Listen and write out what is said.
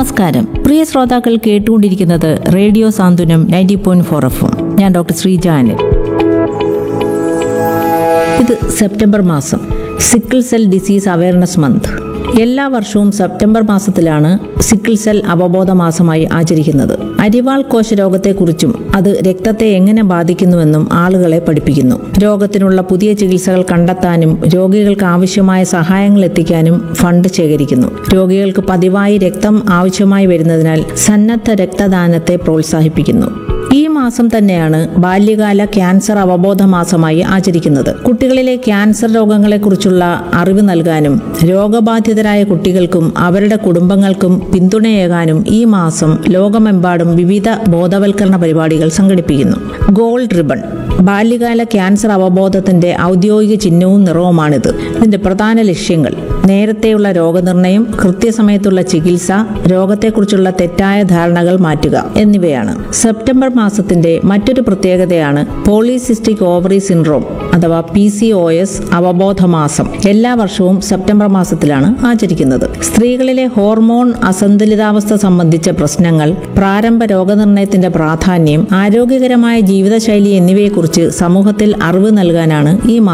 നമസ്കാരം പ്രിയ ശ്രോതാക്കൾ കേട്ടുകൊണ്ടിരിക്കുന്നത് radio Santhwanam ninety point four F ഞാൻ ഡോക്ടർ ശ്രീജാനിൽ ഇത് സെപ്റ്റംബർ മാസം sickle cell disease awareness month എല്ലാ വർഷവും സെപ്റ്റംബർ മാസത്തിലാണ് സിക്കിൾ സെൽ അവബോധ മാസമായി ആചരിക്കുന്നത് അരിവാൾ കോശ രോഗത്തെക്കുറിച്ചും അത് രക്തത്തെ എങ്ങനെ ബാധിക്കുന്നുവെന്നും ആളുകളെ പഠിപ്പിക്കുന്നു രോഗത്തിനുള്ള പുതിയ ചികിത്സകൾ കണ്ടെത്താനും രോഗികൾക്ക് ആവശ്യമായ സഹായങ്ങൾ എത്തിക്കാനും ഫണ്ട് ശേഖരിക്കുന്നു രോഗികൾക്ക് പതിവായി രക്തം ആവശ്യമായി വരുന്നതിനാൽ സന്നദ്ധ രക്തദാനത്തെ പ്രോത്സാഹിപ്പിക്കുന്നു ഈ മാസം തന്നെയാണ് ബാല്യകാല ക്യാൻസർ അവബോധ മാസമായി ആചരിക്കുന്നത് കുട്ടികളിലെ ക്യാൻസർ രോഗങ്ങളെക്കുറിച്ചുള്ള അറിവ് നൽകാനും രോഗബാധിതരായ കുട്ടികൾക്കും അവരുടെ കുടുംബങ്ങൾക്കും പിന്തുണയേകാനും ഈ മാസം ലോകമെമ്പാടും വിവിധ ബോധവൽക്കരണ പരിപാടികൾ സംഘടിപ്പിക്കുന്നു ഗോൾഡ് റിബൺ ബാല്യകാല ക്യാൻസർ അവബോധത്തിന്റെ ഔദ്യോഗിക ചിഹ്നവും നിറവുമാണിത് ഇതിന്റെ പ്രധാന ലക്ഷ്യങ്ങൾ നേരത്തെയുള്ള രോഗനിർണയം കൃത്യസമയത്തുള്ള ചികിത്സ രോഗത്തെക്കുറിച്ചുള്ള തെറ്റായ ധാരണകൾ മാറ്റുക എന്നിവയാണ് സെപ്റ്റംബർ മാസത്തിന്റെ മറ്റൊരു പ്രത്യേകതയാണ് പോളിസിസ്റ്റിക് ഓവറി സിൻഡ്രോം അഥവാ പി സി ഒ എസ് അവബോധ മാസം എല്ലാ വർഷവും സെപ്റ്റംബർ മാസത്തിലാണ് ആചരിക്കുന്നത് സ്ത്രീകളിലെ ഹോർമോൺ അസന്തുലിതാവസ്ഥ സംബന്ധിച്ച പ്രശ്നങ്ങൾ പ്രാരംഭ രോഗനിർണയത്തിന്റെ പ്രാധാന്യം ആരോഗ്യകരമായ ജീവിതശൈലി എന്നിവയെക്കുറിച്ച് സമൂഹത്തിൽ അറിവ് നൽകാനാണ് ഈ മാസം